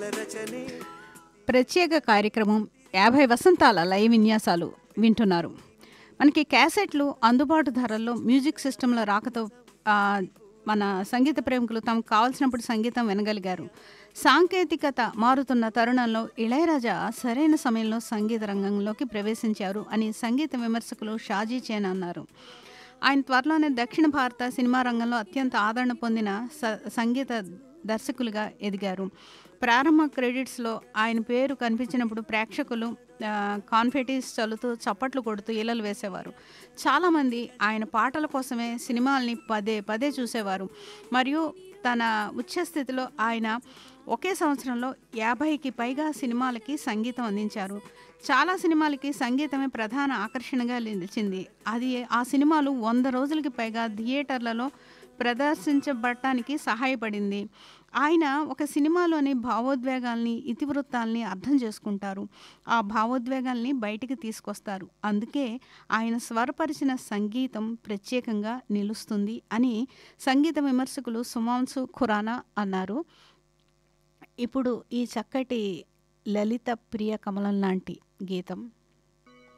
రచనే ప్రత్యేక కార్యక్రమం యాభై వసంతాల లైవ్ విన్యాసాలు వింటున్నారు మనకి క్యాసెట్లు అందుబాటు ధరల్లో మ్యూజిక్ సిస్టంల రాకతో ఆ, మన సంగీత ప్రేమికులు తమకు కావాల్సినప్పుడు సంగీతం వినగలిగారు సాంకేతికత మారుతున్న తరుణంలో ఇళయరాజా సరైన సమయంలో సంగీత రంగంలోకి ప్రవేశించారు అని సంగీత విమర్శకులు షాజీ చేన్ అన్నారు ఆయన త్వరలోనే దక్షిణ భారత సినిమా రంగంలో అత్యంత ఆదరణ పొందిన స- సంగీత దర్శకులుగా ఎదిగారు ప్రారంభ క్రెడిట్స్లో ఆయన పేరు కనిపించినప్పుడు ప్రేక్షకులు ఆ, కాన్ఫెటీస్ చల్లుతూ చప్పట్లు కొడుతూ ఈలలు వేసేవారు చాలామంది ఆయన పాటల కోసమే సినిమాల్ని పదే పదే చూసేవారు మరియు తన ఉచ్చస్థితిలో ఆయన ఒకే సంవత్సరంలో యాభైకి పైగా సినిమాలకి సంగీతం అందించారు చాలా సినిమాలకి సంగీతమే ప్రధాన ఆకర్షణగా నిలిచింది అది ఆ సినిమాలు వంద రోజులకి పైగా థియేటర్లలో ప్రదర్శించబడటానికి సహాయపడింది ఆయన ఒక సినిమాలోని భావోద్వేగాల్ని ఇతివృత్తాల్ని అర్థం చేసుకుంటారు ఆ భావోద్వేగాల్ని బయటికి తీసుకొస్తారు అందుకే ఆయన స్వరపరిచిన సంగీతం ప్రత్యేకంగా నిలుస్తుంది అని సంగీత విమర్శకులు సుమాంసు ఖురానా అన్నారు ఇప్పుడు ఈ చక్కటి లలిత ప్రియ కమలం లాంటి గీతం